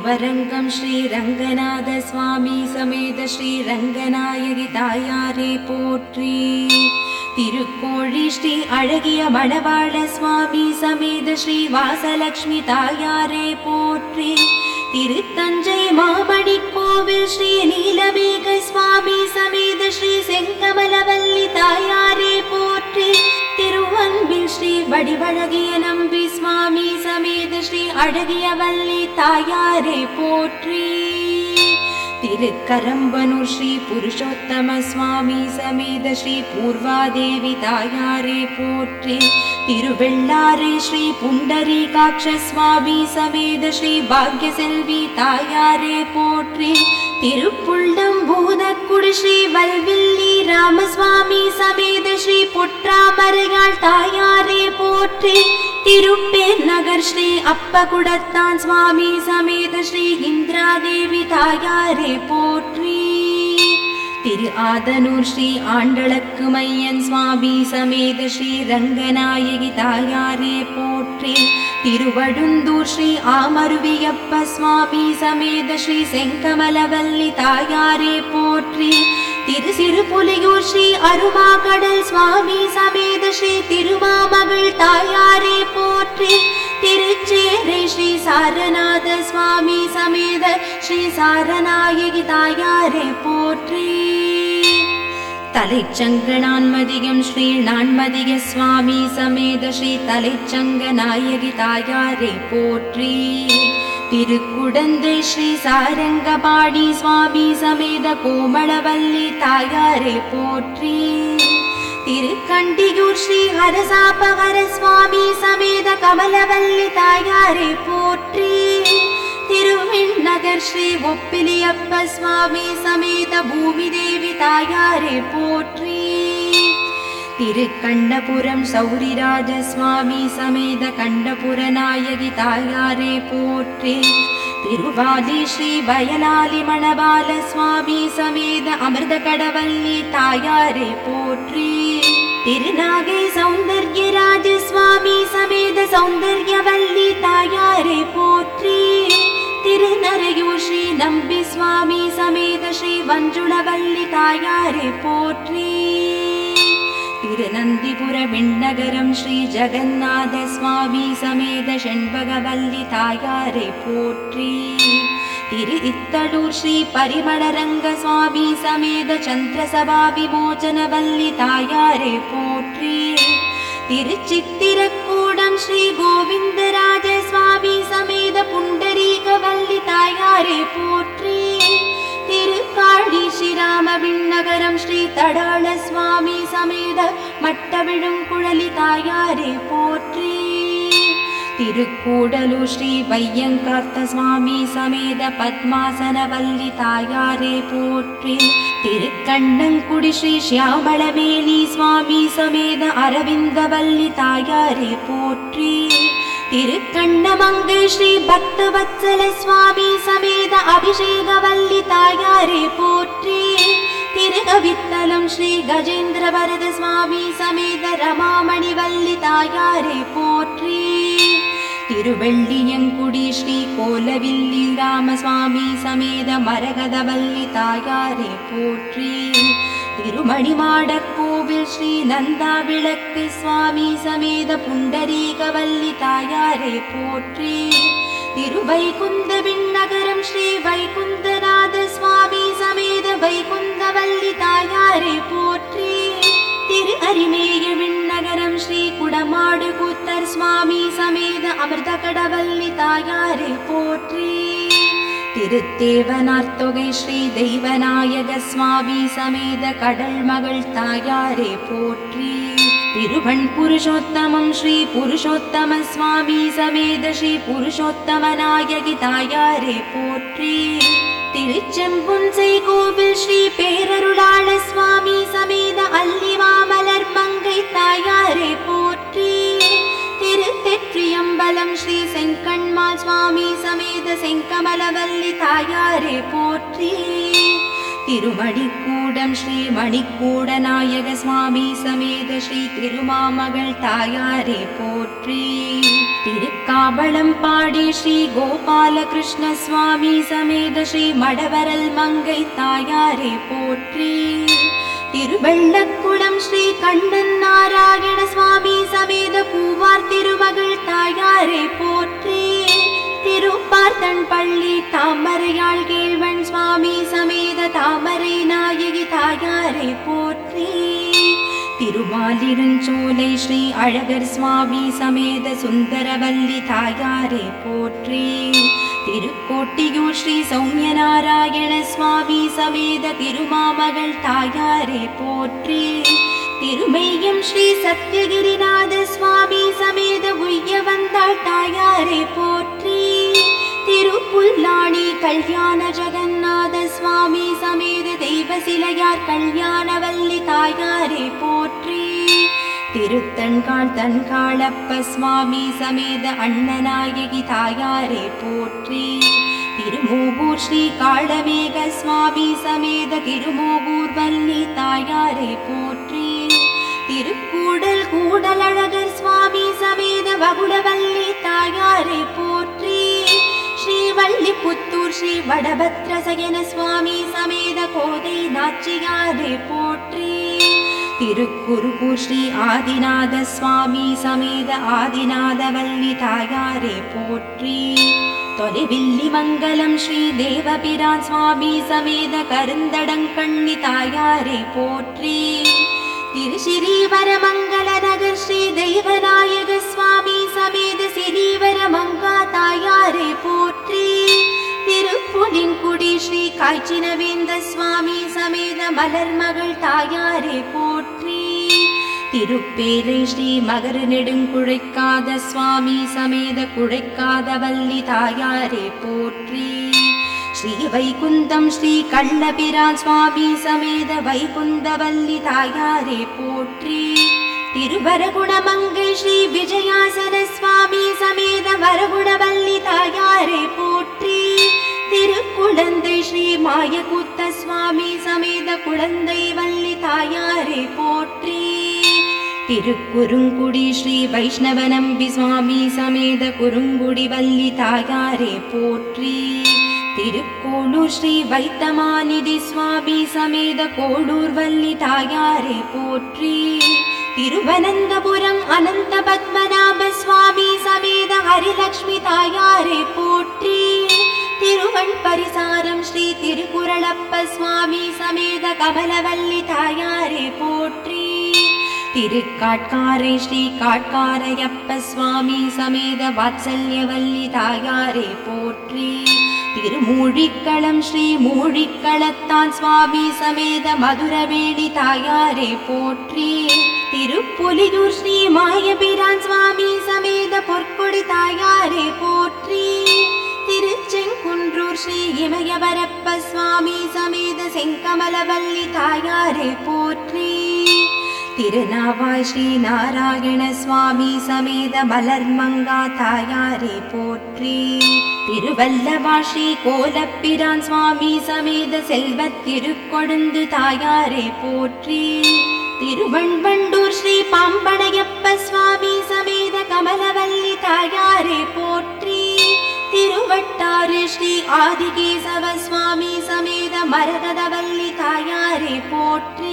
திருவரங்கம் ஸ்ரீ ரங்கநாத சுவாமி சமேத ஸ்ரீ ரங்கநாயகி தாயாரே போற்றி திருக்கோழி ஸ்ரீ அழகிய மணவாள சுவாமி சமேத ஸ்ரீ வாசலட்சுமி தாயாரே போற்றி திருத்தஞ்சை மாமணி கோவில் ஸ்ரீ நீலமேக சுவாமி சமேத ஸ்ரீ செங்கமலவல்லி தாயாரே போற்றி திருவன்பில் ஸ்ரீ வடிவழகிய நம்பி சுவாமி சமேத ஸ்ரீ அழகிய வல்லி தாயாரே போற்றி திருக்கரம்பனூர் ஸ்ரீ புருஷோத்தம சுவாமி சமேத ஸ்ரீ பூர்வாதேவி தாயாரே போற்றி திருவெள்ளாரே ஸ்ரீ புண்டரீகாட்ச சுவாமி சமேத ஸ்ரீ பாக்ய செல்வி தாயாரே போற்றி திருப்புள்ளம் பூதக்குடி ஸ்ரீ வல்வில்லி ராமசுவாமி சமேத ஸ்ரீ புற்றாமரையாள் தாயாரே போற்றி திருப்பேர் நகர் ஸ்ரீ அப்பகுடத்தான் சுவாமி சமேத ஸ்ரீ இந்திராதேவி தாயாரே போற்றி திரு ஆதனூர் ஸ்ரீ ஆண்டளக்கு மையன் சுவாமி சமேத ஸ்ரீ ரங்கநாயகி தாயாரே போற்றி திருவடுந்தூர் ஸ்ரீ ஆமருவியப்ப சுவாமி சமேத ஸ்ரீ செங்கமலவல்லி தாயாரே போற்றி திரு சிறுபுலியூர் ஸ்ரீ அருமாகடல் சுவாமி சமேத ஸ்ரீ திருமாமகள் தாயாரே போற்றி திருச்சேரை ஸ்ரீ சாரநாத சுவாமி சமேத ஸ்ரீ சாரநாயகி தாயாரே போற்றி தலைச்சங்க நான்மதியம் ஸ்ரீ நான்மதிய சுவாமி சமேத ஸ்ரீ தலைச்சங்க நாயகி தாயாரே போற்றி திருக்குடந்தை ஸ்ரீ சாரங்கபாணி சுவாமி சமேத கோமளவல்லி தாயாரே போற்றி திருக்கண்டியூர் ஸ்ரீ ஹரசாபகர சுவாமி சமேத கமலவல்லி தாயாரே போற்றி திருவிண்ணகர் ஸ்ரீ ஒப்பிலியப்ப சுவாமி சமேத பூமி தேவி தாயாரே போற்றி திருக்கண்டபுரம் சௌரிராஜ சுவாமி சமேத கண்டபுர நாயகி தாயாரே போற்றி திருவாதி ஸ்ரீ வயலாலி மணபால சுவாமி சமேத அமிர்த கடவல்லி தாயாரே போற்றி திருநாகை சௌந்தர்யராஜ சுவாமி சமேத சௌந்தர்யவல்லி தாயாரே போற்றி திருநரையூர் ஸ்ரீ நம்பி சுவாமி சமேத ஸ்ரீ வஞ்சுளவல்லி தாயாரே போற்றி திருநந்திபுர விண்ணகரம் ஸ்ரீ ஜெகநாத சுவாமி சமேத ஷண்பகவல்லி தாயாரே போற்றி திரு இத்தளூர் ஸ்ரீ பரிமளரங்க சுவாமி சமேத சந்திரசபா விமோச்சனவல்லி தாயாரே போற்றி திருச்சித்திரக்கூடம் ஸ்ரீ கோவிந்தராஜ சுவாமி சமேத புண்டரீகவல்லி தாயாரே போற்றி திருக்காழி ஸ்ரீராம விண்ணகரம் ஸ்ரீ தடாள சுவாமி சமேத மட்டவிழும் குழலி தாயாரே போற்றி திருக்கூடலூர் ஸ்ரீ வையங்கார்த்த சுவாமி சமேத பத்மாசனவல்லி தாயாரே போற்றி திருக்கண்ணங்குடி ஸ்ரீ சியாமளவேலி சுவாமி சமேத அரவிந்தவல்லி தாயாரே போற்றி திருக்கண்ணமங்கை ஸ்ரீ பக்தவத்சல சுவாமி சமேத அபிஷேகவல்லி தாயாரே போற்றி திருகவித்தலம் ஸ்ரீ கஜேந்திர வரத சுவாமி சமேத ரமாமணி வல்லி தாயாரே போற்றி திருவெள்ளியங்குடி ஸ்ரீ கோலவில்லி ராமசுவாமி சமேத மரகதவல்லி தாயாரே போற்றி திருமணிமாடக் கோவில் ஸ்ரீ நந்தா விளக்கு சுவாமி சமேத புண்டரீகவல்லி தாயாரே போற்றி திருவைகுந்த விண்ணகரம் ஸ்ரீ வைகுந்தநாத சுவாமி சமேத வைகுந்தவல்லி தாயாரே போற்றி திரு அரிமேய விண்ணகரம் ஸ்ரீ குடமாடு கூத்தர் சுவாமி சமேத அமிர்த கடவல்லி தாயாரே போற்றி திருத்தேவனார் தொகை ஸ்ரீ தெய்வநாயக சுவாமி சமேத கடல் மகள் தாயாரே போற்றி திருவன் புருஷோத்தமம் ஸ்ரீ புருஷோத்தம சுவாமி சமேத ஸ்ரீ புருஷோத்தம நாயகி தாயாரே போற்றி திருச்செம்புன்சை கோவில் ஸ்ரீ பேரருளாள சுவாமி சமேத அல்லிவாமலர் மங்கை தாயாரே போற்றி திருத்தெற்றியம்பலம் ஸ்ரீ செங்கண்மால் சுவாமி சமேத செங்கமலவல்லி தாயாரே போற்றி திருமணிக்கூடம் ஸ்ரீ மணிக்கூட நாயக சுவாமி சமேத ஸ்ரீ திருமாமகள் தாயாரே போற்றி திரு திருக்காவளம் பாடி ஸ்ரீ கோபாலகிருஷ்ண சுவாமி சமேத ஸ்ரீ மடவரல் மங்கை தாயாரே போற்றி திருவெள்ளக்குளம் ஸ்ரீ கண்ணன் நாராயண சுவாமி சமேத பூவார் திருமகள் தாயாரே போற்றி திருப்பார்த்தன் பள்ளி தாமரையாள் கேழ்வன் சுவாமி சமேத தாமரை நாயகி தாயாரை போற்றி திருமாலிருஞ்சோலை ஸ்ரீ அழகர் சுவாமி சமேத சுந்தரவல்லி தாயாரை போற்றி திருக்கோட்டியூர் ஸ்ரீ சௌமியநாராயண சுவாமி சமேத திருமாமகள் தாயாரை போற்றி திருமெய்யம் ஸ்ரீ சத்யகிரிநாத சுவாமி சமேத உய்ய வந்தாள் தாயாரை போற்றி திருப்புல்லாணி கல்யாண ஜெகநாத சுவாமி சமேத தெய்வ சிலையார் கல்யாணவல்லி தாயாரை போற்றி திருத்தன்காள் தன்காளப்ப சுவாமி சமேத அண்ணநாயகி தாயாரை போற்றி திருமூகூர் ஸ்ரீ காளமேக சுவாமி சமேத திருமூகூர் வல்லி தாயாரை போற்றி திருக்கூடல் கூடலழகர் சுவாமி சமேத வகுடவல்லி தாயாரை போற்றி ஸ்ரீவல்லி புத்தூர் ஸ்ரீ வடபத்ரசயன சுவாமி சமேத கோதை நாச்சியாரை போற்றி திருக்குருகூர் ஸ்ரீ ஆதிநாத சுவாமி சமேத ஆதிநாதவல்லி தாயாரை போற்றி தொலைவில்லி மங்கலம் ஸ்ரீ தேவபிரான் சுவாமி சமேத கருந்தடங்கண்ணி தாயாரை போற்றி திருசிரீவர மங்கள நகர் ஸ்ரீ தெய்வநாயக சுவாமி சமேத சிறீவர மங்கா தாயாரை போற்றி திருப்புலின்குடி ஸ்ரீ காய்ச்சினவேந்த சுவாமி சமேத மலர்மகள் தாயாரை போற்றி திருப்பேரை ஸ்ரீ மகர நெடுங்குழைக்காத சுவாமி சமேத குழைக்காத வல்லி தாயாரே போற்றி ஸ்ரீ வைகுந்தம் ஸ்ரீ கள்ளபிரான் சுவாமி சமேத வைகுந்தவல்லி தாயாரே போற்றி திருவரகுணமங்கை ஸ்ரீ விஜயாசன சுவாமி சமேத வரகுணவல்லி தாயாரே போற்றி திருக்குழந்தை ஸ்ரீ மாயகுத்த சுவாமி சமேத குழந்தை வள்ளி தாயாரே போற்றி திருக்குறுங்குடி ஸ்ரீ வைஷ்ணவ நம்பி சுவாமி சமேத குறுங்குடி வள்ளி தாயாரே போற்றி திருக்கோளூர் ஸ்ரீ வைத்தமாநிதி சுவாமி சமேத கோளூர் வள்ளி தாயாரே போற்றி திருவனந்தபுரம் அனந்த பத்மநாப சுவாமி சமேத ஹரிலக்ஷ்மி தாயாரே போற்றி திருவண் பரிசாரம் ஸ்ரீ திருக்குறளப்ப சுவாமி சமேத கமலவல்லி தாயாரே போற்றி திருக்காட்காரை ஸ்ரீ காட்காரையப்ப சுவாமி சமேத வாத்சல்யவல்லி தாயாரே போற்றி திருமூழிக்களம் ஸ்ரீ மூழிக்களத்தான் சுவாமி சமேத மதுரவேணி தாயாரே போற்றி திருப்புலியூர் ஸ்ரீ மாயபிரான் சுவாமி சமேத பொற்கொடி தாயாரே போற்றி திருச்செங்குன்றூர் ஸ்ரீ இமயவரப்ப சுவாமி சமேத செங்கமலவல்லி தாயாரே போற்றி திருநாவாய் ஸ்ரீ நாராயண சுவாமி சமேத மலர்மங்கா தாயாரே போற்றி திருவல்லவா ஸ்ரீ கோலப்பிரான் சுவாமி சமேத செல்வத் திருக்கொழுந்து தாயாரே போற்றி திருவண்வண்டூர் ஸ்ரீ பாம்படையப்ப சுவாமி சமேத கமலவல்லி தாயாரே போற்றி திருவட்டாறு ஸ்ரீ ஆதிகேசவ சுவாமி சமேத மரகதவல்லி தாயாரே போற்றி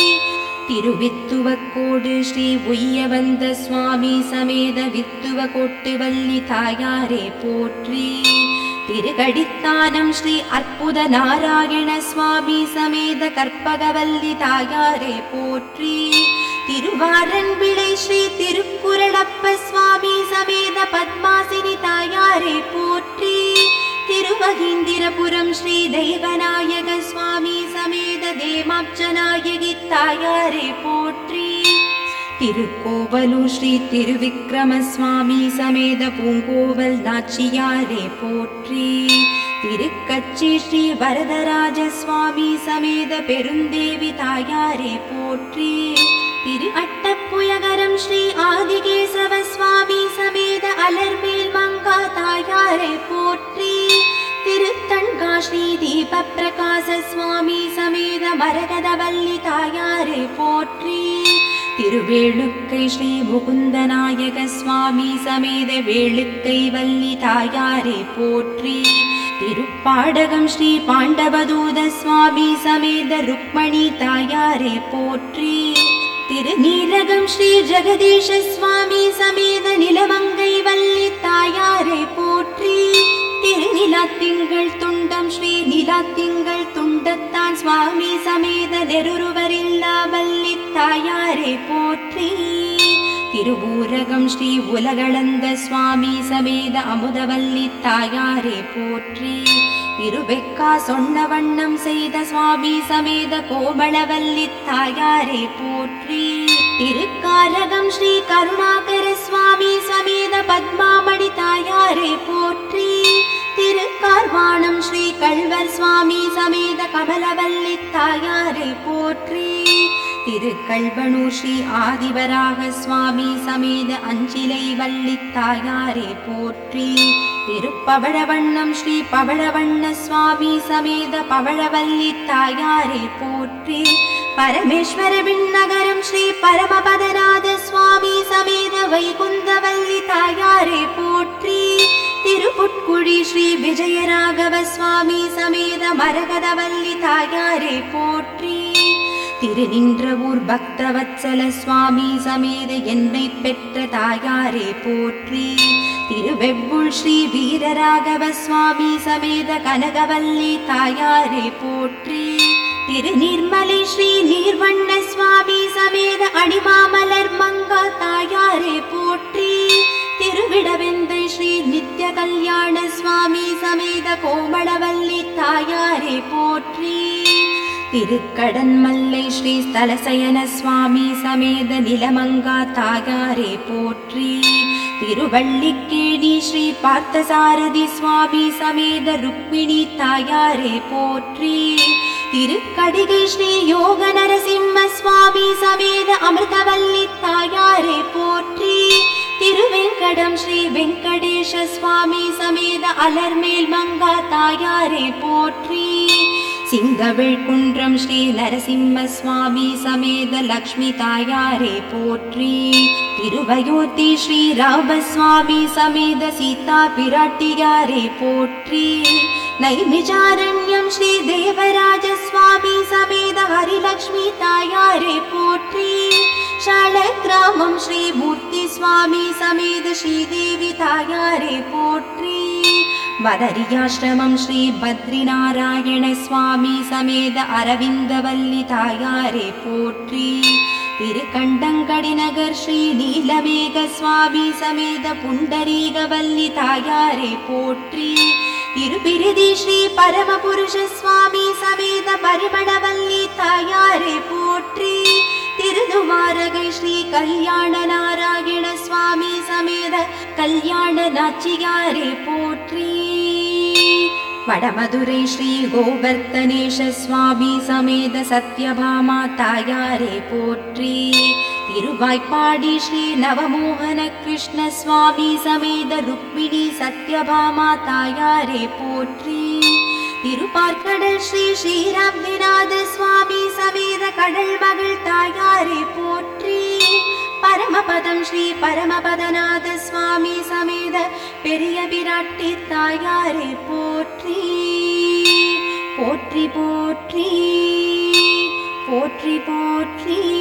திருவித்துவக்கோடு ஸ்ரீ உய்யவந்த சுவாமி சமேத வித்துவ கொட்டுவல்லி தாயாரே போற்றி திருகடித்தானம் ஸ்ரீ அற்புத நாராயண சுவாமி சமேத கற்பகவல்லி தாயாரே போற்றி திருவாரன் விளை ஸ்ரீ திருக்குறளப்ப சுவாமி சமேத பத்மாசினி தாயாரே போற்றி திருவகீந்திரபுரம் ஸ்ரீ தெய்வநாயக சுவாமி சமேத தேமாப்ஜநாயகி தாயாரே போற்றி திருக்கோவலூர் ஸ்ரீ திருவிக்ரம சுவாமி சமேத பூங்கோவல் நாச்சியாரே போற்றி திருக்கச்சி ஸ்ரீ வரதராஜ சுவாமி சமேத பெருந்தேவி தாயாரே போற்றி திரு அட்டப்புயகரம் ஸ்ரீ ஆதிகேசவ சுவாமி சமேத அலர்மேல் மங்கா தாயாரே போற்றி திருத்தண்கா ஸ்ரீ தீப பிரகாச சுவாமி சமேத மரகதவல்லி தாயாரே போற்றி திருவேளுக்கை ஸ்ரீ முகுந்தநாயக சுவாமி சமேத வேளுக்கை வள்ளி தாயாரே போற்றி திருப்பாடகம் ஸ்ரீ பாண்டவதூத சுவாமி சமேத ருக்மணி தாயாரே போற்றி திருநீலகம் ஸ்ரீ ஜெகதீஷ சுவாமி சமேத நிலமங்கை வள்ளி தாயாரே போற்றி திருநிலாத்திங்கள் துண்டம் ஸ்ரீ நிலாத்திங்கள் துண்டத்தான் சுவாமி சமேத நெருருவரில்லா வள்ளி தாயாரே போற்றி திருவூரகம் ஸ்ரீ உலகளந்த சுவாமி சமேத அமுதவல்லி தாயாரே போற்றி இருவெக்கா சொன்ன வண்ணம் செய்த சுவாமி சமேத கோமளவல்லி தாயாரே போற்றி திருக்காரகம் ஸ்ரீ கருணாகர சுவாமி சமேத பத்மாமணி தாயாரே போற்றி திருக்கார்வாணம் ஸ்ரீ கல்வர் சுவாமி சமேத கமலவல்லி தாயாரே போற்றி திருக்கல்வனூர் ஸ்ரீ ஆதிவராக சுவாமி சமேத அஞ்சிலை வள்ளி தாயாரே போற்றி திருப்பவழவண்ணம் ஸ்ரீ பவழவண்ண சுவாமி சமேத பவழவல்லி தாயாரே போற்றி பரமேஸ்வர விண்ணகரம் ஸ்ரீ பரமபதநாத சுவாமி சமேத வைகுந்தவல்லி தாயாரே போற்றி திருப்புட்குழி ஸ்ரீ விஜயராகவ சுவாமி சமேத மரகதவல்லி தாயாரே போற்றி திருநின்றவூர் பக்தவத்சல சுவாமி சமேத என்னை பெற்ற தாயாரே போற்றி திருவெவ்வுள் ஸ்ரீ வீரராகவ சுவாமி சமேத கனகவல்லி தாயாரே போற்றி திருநீர்மலை ஸ்ரீ நீர்வண்ண சுவாமி சமேத அடிமாமலர் மங்கா தாயாரே போற்றி திருவிடவெந்தை ஸ்ரீ நித்ய கல்யாண சுவாமி சமேத கோமளவல்லி தாயாரே போற்றி திருக்கடன் மல்லை ஸ்ரீ ஸ்தலசயன சுவாமி சமேத நிலமங்கா தாயாரே போற்றி திருவள்ளிக்கேணி ஸ்ரீ பார்த்தசாரதி சுவாமி சமேத ருக்மிணி தாயாரே போற்றி திருக்கடிகை ஸ்ரீ யோக நரசிம்ம சுவாமி சமேத அமிர்தவல்லி தாயாரே போற்றி திருவெங்கடம் ஸ்ரீ வெங்கடேஷ சுவாமி சமேத அலர்மேல் மங்கா தாயாரே போற்றி சிங்கவேள் குன்றம் ஸ்ரீ நரசிம்ம சுவாமி சமேத லக்ஷ்மி தாயாரே போற்றி திருவயோத்தி ஸ்ரீ ராம சுவாமி சமேத சீதா பிராட்டியாரே போற்றி நைமிஜாரண்யம் ஸ்ரீ தேவராஜ சுவாமி சமேத ஹரிலக்ஷ்மி தாயாரே போற்றி ஷாலக்கிராமம் ஸ்ரீ மூர்த்தி சுவாமி சமேத ஸ்ரீதேவி தாயாரே போற்றி வதரியாசிரமம் ஸ்ரீ பத்ரிநாராயண சுவாமி சமேத அரவிந்தவல்லி தாயாரே போற்றி திருக்கண்டங்கடி நகர் ஸ்ரீ நீலமேக சுவாமி சமேத புண்டரீகவல்லி தாயாரே போற்றி திருப்பிரிதி ஸ்ரீ பரமபுருஷ சுவாமி சமேத பரிமளவல்லி தாயாரே போற்றி திருதுவாரகை ஸ்ரீ கல்யாண நாராயண சுவாமி சமேத கல்யாண நாச்சியாரே போற்றி வடமதுரை ஸ்ரீ கோவர்த்தனேஷ சுவாமி சமேத சத்யபாமா தாயாரே போற்றி திருவாய்ப்பாடி ஸ்ரீ நவமோகன கிருஷ்ண சுவாமி சமேத ருக்மிணி சத்யபாமா தாயாரே போற்றி திருப்பார்கடல் ஸ்ரீ ஸ்ரீராம்நாத சுவாமி சமேத கடல் மகள் தாயாரே போற்றி பரமபதம் ஸ்ரீ பரமபதநாத சுவாமி சமேத பெரிய விராட்டி தாயாரே போற்றி போற்றி போற்றி போற்றி போற்றி